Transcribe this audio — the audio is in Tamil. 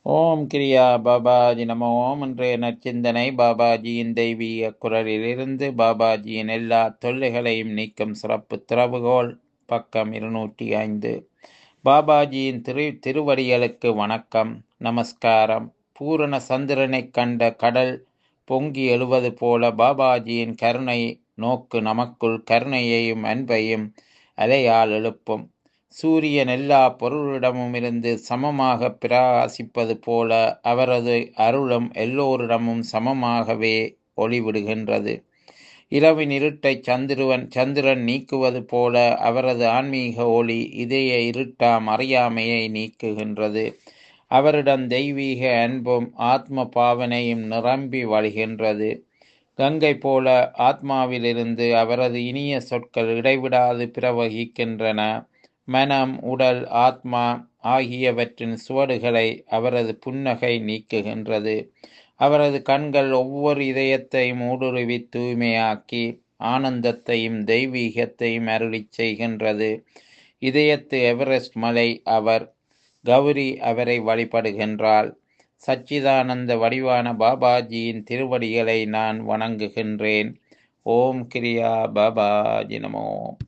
ஓம் கிரியா பாபாஜி நம ஓம் இன்றைய நற்சிந்தனை பாபாஜியின் தெய்வீக குரலிலிருந்து பாபாஜியின் எல்லா தொல்லைகளையும் நீக்கும் சிறப்பு திறவுகோல் பக்கம் இருநூற்றி ஐந்து பாபாஜியின் திரு திருவடிகளுக்கு வணக்கம் நமஸ்காரம் பூரண சந்திரனைக் கண்ட கடல் பொங்கி எழுவது போல பாபாஜியின் கருணை நோக்கு நமக்குள் கருணையையும் அன்பையும் அலையால் எழுப்பும் சூரியன் எல்லா பொருளிடமும் இருந்து சமமாக பிரகாசிப்பது போல அவரது அருளும் எல்லோரிடமும் சமமாகவே ஒளிவிடுகின்றது இரவின் இருட்டை சந்திருவன் சந்திரன் நீக்குவது போல அவரது ஆன்மீக ஒளி இதய இருட்டாம் அறியாமையை நீக்குகின்றது அவரிடம் தெய்வீக அன்பும் ஆத்ம பாவனையும் நிரம்பி வழிகின்றது கங்கை போல ஆத்மாவிலிருந்து அவரது இனிய சொற்கள் இடைவிடாது பிரவகிக்கின்றன மனம் உடல் ஆத்மா ஆகியவற்றின் சுவடுகளை அவரது புன்னகை நீக்குகின்றது அவரது கண்கள் ஒவ்வொரு இதயத்தையும் ஊடுருவி தூய்மையாக்கி ஆனந்தத்தையும் தெய்வீகத்தையும் அருளிச் செய்கின்றது இதயத்து எவரெஸ்ட் மலை அவர் கௌரி அவரை வழிபடுகின்றாள் சச்சிதானந்த வடிவான பாபாஜியின் திருவடிகளை நான் வணங்குகின்றேன் ஓம் கிரியா பாபாஜி நமோ